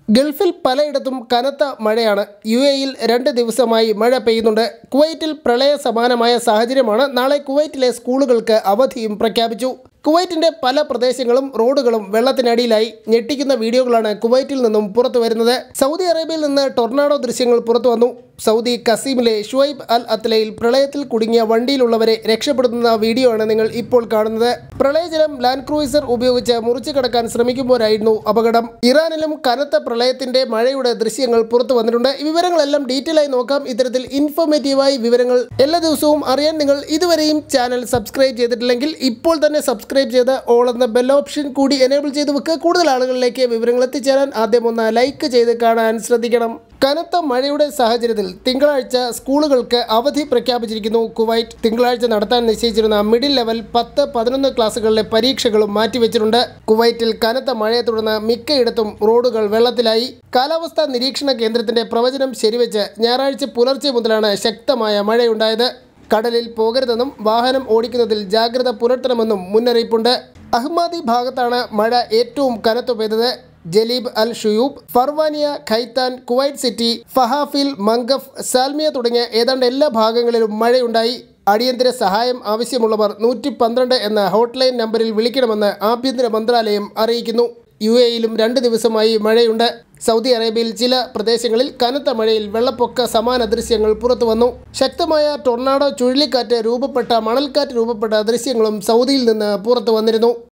ഗൾഫിൽ പലയിടത്തും കനത്ത മഴയാണ് യു എയിൽ രണ്ട് ദിവസമായി മഴ പെയ്യുന്നുണ്ട് കുവൈറ്റിൽ പ്രളയ സമാനമായ സാഹചര്യമാണ് നാളെ കുവൈറ്റിലെ സ്കൂളുകൾക്ക് അവധിയും പ്രഖ്യാപിച്ചു കുവൈറ്റിന്റെ പല പ്രദേശങ്ങളും റോഡുകളും വെള്ളത്തിനടിയിലായി ഞെട്ടിക്കുന്ന വീഡിയോകളാണ് കുവൈറ്റിൽ നിന്നും പുറത്തു വരുന്നത് സൗദി അറേബ്യയിൽ നിന്ന് ടൊർണാഡോ ദൃശ്യങ്ങൾ പുറത്തു വന്നു സൗദി കസീമിലെ ഷുഐബ് അൽ അത്ലയിൽ പ്രളയത്തിൽ കുടുങ്ങിയ വണ്ടിയിലുള്ളവരെ രക്ഷപ്പെടുത്തുന്ന വീഡിയോ ആണ് നിങ്ങൾ ഇപ്പോൾ കാണുന്നത് പ്രളയജലം ലാൻഡ് ക്രൂയിസർ ഉപയോഗിച്ച് മുറിച്ചു കടക്കാൻ ശ്രമിക്കുമ്പോഴായിരുന്നു അപകടം ഇറാനിലും കനത്ത പ്രളയത്തിന്റെ മഴയുടെ ദൃശ്യങ്ങൾ പുറത്തു വന്നിട്ടുണ്ട് ഈ വിവരങ്ങളെല്ലാം ഡീറ്റെയിൽ ആയി നോക്കാം ഇത്തരത്തിൽ ഇൻഫോർമേറ്റീവായി വിവരങ്ങൾ എല്ലാ ദിവസവും അറിയാൻ നിങ്ങൾ ഇതുവരെയും ചാനൽ സബ്സ്ക്രൈബ് ചെയ്തിട്ടില്ലെങ്കിൽ ഇപ്പോൾ തന്നെ സബ്സ്ക്രൈബ് ചെയ്ത് ഓൾ എന്ന ബെൽ ഓപ്ഷൻ കൂടി എനേബിൾ ചെയ്ത് വെക്കുക കൂടുതൽ ആളുകളിലേക്ക് വിവരങ്ങൾ എത്തിച്ചേരാൻ ആദ്യം ഒന്ന് ലൈക്ക് ചെയ്ത് കാണാൻ ശ്രദ്ധിക്കണം കനത്ത മഴയുടെ സാഹചര്യത്തിൽ തിങ്കളാഴ്ച സ്കൂളുകൾക്ക് അവധി പ്രഖ്യാപിച്ചിരിക്കുന്നു കുവൈറ്റ് തിങ്കളാഴ്ച നടത്താൻ നിശ്ചയിച്ചിരുന്ന മിഡിൽ ലെവൽ പത്ത് പതിനൊന്ന് ക്ലാസ്സുകളിലെ പരീക്ഷകളും മാറ്റിവെച്ചിട്ടുണ്ട് കുവൈറ്റിൽ കനത്ത മഴയെ തുടർന്ന് മിക്കയിടത്തും റോഡുകൾ വെള്ളത്തിലായി കാലാവസ്ഥാ നിരീക്ഷണ കേന്ദ്രത്തിന്റെ പ്രവചനം ശരിവെച്ച് ഞായറാഴ്ച പുലർച്ചെ മുതലാണ് ശക്തമായ മഴയുണ്ടായത് കടലിൽ പോകരുതെന്നും വാഹനം ഓടിക്കുന്നതിൽ ജാഗ്രത പുലർത്തണമെന്നും മുന്നറിയിപ്പുണ്ട് അഹ്മാദി ഭാഗത്താണ് മഴ ഏറ്റവും കനത്തു പെയ്തത് Jleeb Al Shuyoukh Farwaniya Khaitan Kuwait City Fahaheel Mangaf Salmiya തുടങ്ങിയ ഏതാണ്ട് എല്ലാ ഭാഗങ്ങളിലും മഴയുണ്ടായി അടിയന്തര സഹായം ആവശ്യമുള്ളവർ നൂറ്റി പന്ത്രണ്ട് എന്ന ഹോട്ട്ലൈൻ നമ്പറിൽ വിളിക്കണമെന്ന് ആഭ്യന്തര മന്ത്രാലയം അറിയിക്കുന്നു യു എയിലും രണ്ട് ദിവസമായി മഴയുണ്ട് സൗദി അറേബ്യയിൽ ചില പ്രദേശങ്ങളിൽ കനത്ത മഴയിൽ വെള്ളപ്പൊക്ക സമാന ദൃശ്യങ്ങൾ പുറത്തു വന്നു ശക്തമായ ടൊർണാഡോ ചുഴലിക്കാറ്റ് രൂപപ്പെട്ട മണൽക്കാറ്റ് രൂപപ്പെട്ട ദൃശ്യങ്ങളും സൗദിയിൽ നിന്ന് പുറത്തു വന്നിരുന്നു